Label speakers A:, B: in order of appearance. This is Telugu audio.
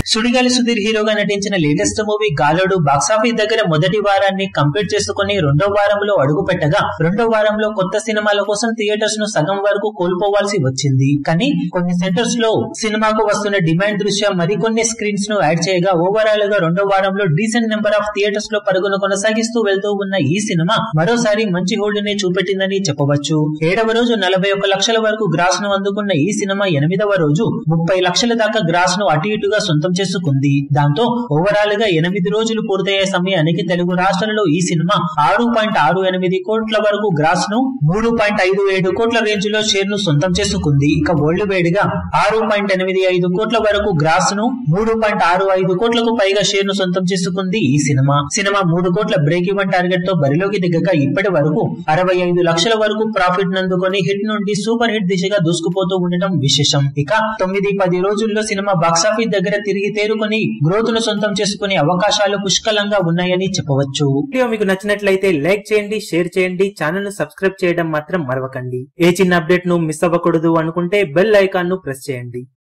A: సుడిగాలి సుధీర్ హీరోగా నటించిన లేటెస్ట్ మూవీ గాలోడు బాక్సాఫీస్ దగ్గర మొదటి వారాన్ని కంప్లీట్ చేసుకుని రెండో వారంలో అడుగు పెట్టగా రెండో వారంలో కొత్త సినిమాల కోసం థియేటర్స్ ను సగం వరకు కోల్పోవాల్సి వచ్చింది కానీ కొన్ని సెంటర్స్ లో సినిమాకు వస్తున్న డిమాండ్ దృష్ట్యా మరికొన్ని స్క్రీన్స్ ను యాడ్ చేయగా ఓవరాల్ గా రెండో వారంలో డీసెంట్ నెంబర్ ఆఫ్ థియేటర్స్ లో పరుగును కొనసాగిస్తూ వెళ్తూ ఉన్న ఈ సినిమా మరోసారి మంచి హోల్డ్ ని చూపెట్టిందని చెప్పవచ్చు ఏడవ రోజు నలభై ఒక్క లక్షల వరకు గ్రాస్ ను అందుకున్న ఈ సినిమా ఎనిమిదవ రోజు ముప్పై లక్షల దాకా గ్రాస్ ను అటు ఇటుగా సొంతం చేసుకుంది దాంతో ఓవరాల్ గా ఎనిమిది రోజులు పూర్తయ్యే సమయానికి తెలుగు రాష్ట్రాలలో ఈ సినిమా ఆరు పాయింట్ ఆరు ఎనిమిది కోట్ల వరకు గ్రాస్ ను మూడు పాయింట్ ఐదు ఏడు కోట్ల రేంజ్ లో షేర్ ను సొంతం చేసుకుంది ఇక వరల్డ్ వైడ్ గా ఆరు పాయింట్ ఎనిమిది ఐదు కోట్ల వరకు గ్రాస్ ను మూడు పాయింట్ ఆరు ఐదు కోట్లకు పైగా షేర్ ను సొంతం చేసుకుంది ఈ సినిమా సినిమా మూడు కోట్ల బ్రేక్ ఈవెన్ టార్గెట్ తో బరిలోకి దిగగా ఇప్పటి వరకు అరవై ఐదు లక్షల వరకు ప్రాఫిట్ నందుకొని హిట్ నుండి సూపర్ హిట్ దిశగా దూసుకుపోతూ ఉండటం విశేషం ఇక తొమ్మిది పది రోజుల్లో సినిమా బాక్సాఫీస్ దగ్గర తిరిగి తేరుకొని గ్రోత్ ను సొంతం చేసుకునే అవకాశాలు పుష్కలంగా ఉన్నాయని చెప్పవచ్చు
B: వీడియో మీకు నచ్చినట్లయితే లైక్ చేయండి షేర్ చేయండి ఛానల్ ను సబ్స్క్రైబ్ చేయడం మాత్రం మరవకండి ఏ చిన్న అప్డేట్ ను మిస్ అవ్వకూడదు అనుకుంటే బెల్ ఐకాన్ ను ప్రెస్ చేయండి